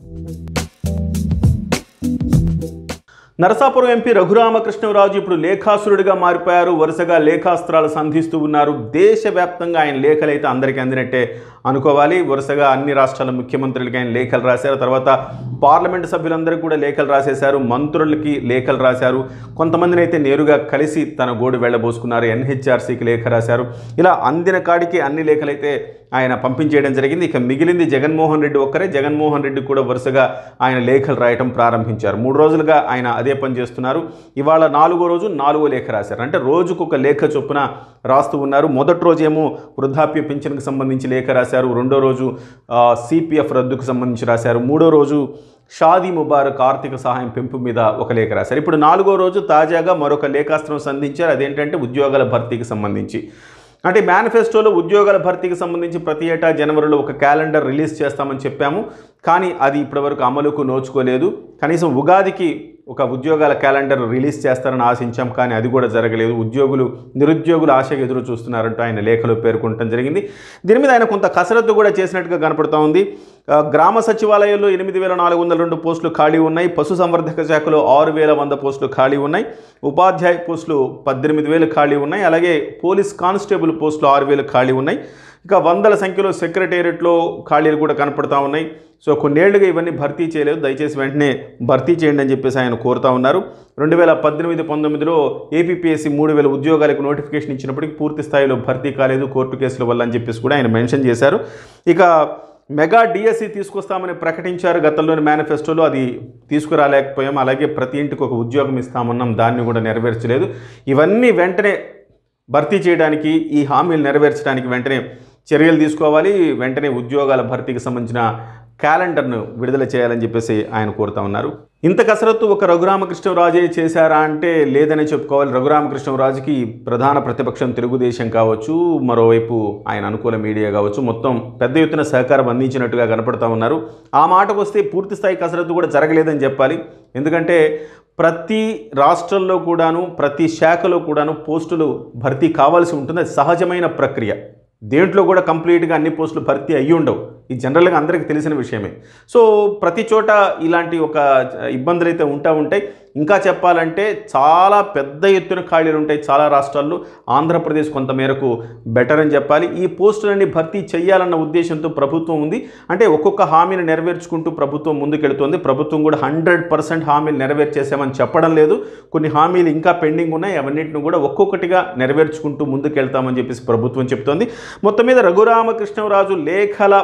Narasapuram MP Raghuramakrishnaraju ఇప్పుడు లేఖాసురుడిగా మారిపోయారు వరుసగా లేఖాస్త్రాలు సంధిస్తూ ఉన్నారు దేశవ్యాప్తంగా ఆయన లేఖలైతే అందరికీ అందినట్టే అనుకోవాలి వరుసగా అన్ని రాష్ట్రాల ముఖ్యమంత్రులకి ఆయన లేఖలు రాశారు తర్వాత పార్లమెంటు సభ్యులందరికీ కూడా లేఖలు రాసేశారు మంత్రులకి లేఖలు రాశారు కొంతమందిని అయితే నేరుగా కలిసి తన గోడు వెళ్ళబోసుకున్నారు ఎన్హెచ్ఆర్సీకి లేఖ రాశారు ఇలా అందిన కాడికి అన్ని లేఖలైతే ఆయన పంపించేయడం జరిగింది ఇక మిగిలింది జగన్మోహన్ రెడ్డి ఒక్కరే జగన్మోహన్ రెడ్డి కూడా వరుసగా ఆయన లేఖలు రాయటం ప్రారంభించారు మూడు రోజులుగా ఆయన అదే పని చేస్తున్నారు ఇవాళ నాలుగో రోజు నాలుగో లేఖ రాశారు అంటే రోజుకు ఒక లేఖ చొప్పున రాస్తూ ఉన్నారు మొదటి రోజు ఏమో వృద్ధాప్య పింఛన్కి సంబంధించి లేఖ రాశారు రెండో రోజు సిపిఎఫ్ రద్దుకు సంబంధించి రాశారు మూడో రోజు షాదీ ముబారక్ ఆర్థిక సహాయం పెంపు మీద ఒక లేఖ రాశారు ఇప్పుడు నాలుగో రోజు తాజాగా మరొక లేఖాస్త్రం సంధించారు అదేంటంటే ఉద్యోగాల భర్తీకి సంబంధించి అంటే మేనిఫెస్టోలో ఉద్యోగాల భర్తీకి సంబంధించి ప్రతి ఏటా జనవరిలో ఒక క్యాలెండర్ రిలీజ్ చేస్తామని చెప్పాము కానీ అది ఇప్పటివరకు అమలుకు నోచుకోలేదు కనీసం ఉగాదికి ఒక ఉద్యోగాల క్యాలెండర్ రిలీజ్ చేస్తారని ఆశించాం కానీ అది కూడా జరగలేదు ఉద్యోగులు నిరుద్యోగులు ఆశగా ఎదురు చూస్తున్నారంటూ ఆయన లేఖలో పేర్కొనడం జరిగింది దీని మీద ఆయన కొంత కసరత్తు కూడా చేసినట్టుగా కనపడుతూ ఉంది ఆ, గ్రామ సచివాలయంలో ఎనిమిది వేల నాలుగు వందల రెండు పోస్టులు ఖాళీ ఉన్నాయి పశు సంవర్ధక శాఖలో ఆరు వేల వంద పోస్టులు ఖాళీ ఉన్నాయి ఉపాధ్యాయ పోస్టులు పద్దెనిమిది వేలు ఖాళీ ఉన్నాయి అలాగే పోలీస్ కానిస్టేబుల్ పోస్టులు ఆరు వేలు ఖాళీ ఉన్నాయి ఇక వందల సంఖ్యలో సెక్రటేరియట్లో ఖాళీలు కూడా కనపడతా ఉన్నాయి సో కొన్నేళ్లుగా ఇవన్నీ భర్తీ చేయలేదు దయచేసి వెంటనే భర్తీ చేయండి అని చెప్పేసి ఆయన కోరుతా ఉన్నారు రెండు వేల పద్దెనిమిది పంతొమ్మిదిలో ఏపీపీఎస్సీ మూడు వేల ఉద్యోగాలకు నోటిఫికేషన్ ఇచ్చినప్పటికీ పూర్తి స్థాయిలో భర్తీ కాలేదు కోర్టు కేసుల వల్ల అని చెప్పేసి కూడా ఆయన మెన్షన్ చేశారు ఇక మెగా డిఎస్సి తీసుకొస్తామని ప్రకటించారు గతంలోని మేనిఫెస్టోలో అది తీసుకురాలేకపోయాం అలాగే ప్రతి ఇంటికి ఒక ఉద్యోగం ఇస్తామన్నాం దాన్ని కూడా నెరవేర్చలేదు ఇవన్నీ వెంటనే భర్తీ చేయడానికి ఈ హామీలు నెరవేర్చడానికి వెంటనే చర్యలు తీసుకోవాలి వెంటనే ఉద్యోగాల భర్తీకి సంబంధించిన క్యాలెండర్ను విడుదల చేయాలని చెప్పేసి ఆయన కోరుతా ఉన్నారు ఇంత కసరత్తు ఒక రఘురామకృష్ణరాజే చేశారా అంటే లేదనే చెప్పుకోవాలి రఘురామకృష్ణరాజుకి ప్రధాన ప్రతిపక్షం తెలుగుదేశం కావచ్చు మరోవైపు ఆయన అనుకూల మీడియా కావచ్చు మొత్తం పెద్ద ఎత్తున సహకారం అందించినట్టుగా కనపడతా ఉన్నారు ఆ మాటకు వస్తే పూర్తి స్థాయి కసరత్తు కూడా జరగలేదని చెప్పాలి ఎందుకంటే ప్రతి రాష్ట్రంలో కూడాను ప్రతి శాఖలో కూడాను పోస్టులు భర్తీ కావాల్సి ఉంటుంది అది సహజమైన ప్రక్రియ దేంట్లో కూడా కంప్లీట్గా అన్ని పోస్టులు భర్తీ అయ్యి ఉండవు ఇది జనరల్గా అందరికీ తెలిసిన విషయమే సో ప్రతి చోట ఇలాంటి ఒక ఇబ్బందులు అయితే ఉంటా ఉంటాయి ఇంకా చెప్పాలంటే చాలా పెద్ద ఎత్తున ఖాళీలు ఉంటాయి చాలా రాష్ట్రాల్లో ఆంధ్రప్రదేశ్ కొంత మేరకు బెటర్ అని చెప్పాలి ఈ పోస్టులన్నీ భర్తీ చేయాలన్న ఉద్దేశంతో ప్రభుత్వం ఉంది అంటే ఒక్కొక్క హామీని నెరవేర్చుకుంటూ ప్రభుత్వం ముందుకెళ్తోంది ప్రభుత్వం కూడా హండ్రెడ్ పర్సెంట్ హామీలు నెరవేర్చేసామని చెప్పడం లేదు కొన్ని హామీలు ఇంకా పెండింగ్ ఉన్నాయి అవన్నింటిని కూడా ఒక్కొక్కటిగా నెరవేర్చుకుంటూ ముందుకెళ్తామని చెప్పేసి ప్రభుత్వం చెప్తోంది మొత్తం మీద రఘురామకృష్ణరాజు లేఖల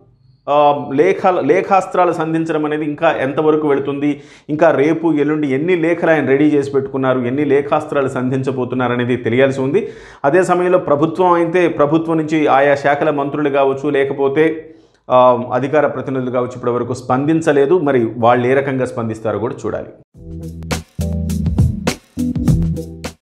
ఆ, లేఖ లేఖాస్త్రాలు సంధించడం అనేది ఇంకా ఎంతవరకు వెళుతుంది ఇంకా రేపు ఎల్లుండి ఎన్ని లేఖలు ఆయన రెడీ చేసి పెట్టుకున్నారు ఎన్ని లేఖాస్త్రాలు సంధించబోతున్నారు అనేది తెలియాల్సి ఉంది అదే సమయంలో ప్రభుత్వం అయితే ప్రభుత్వం నుంచి ఆయా శాఖల మంత్రులు కావచ్చు లేకపోతే ఆ, అధికార ప్రతినిధులు కావచ్చు ఇప్పటివరకు స్పందించలేదు మరి వాళ్ళు ఏ రకంగా స్పందిస్తారో కూడా చూడాలి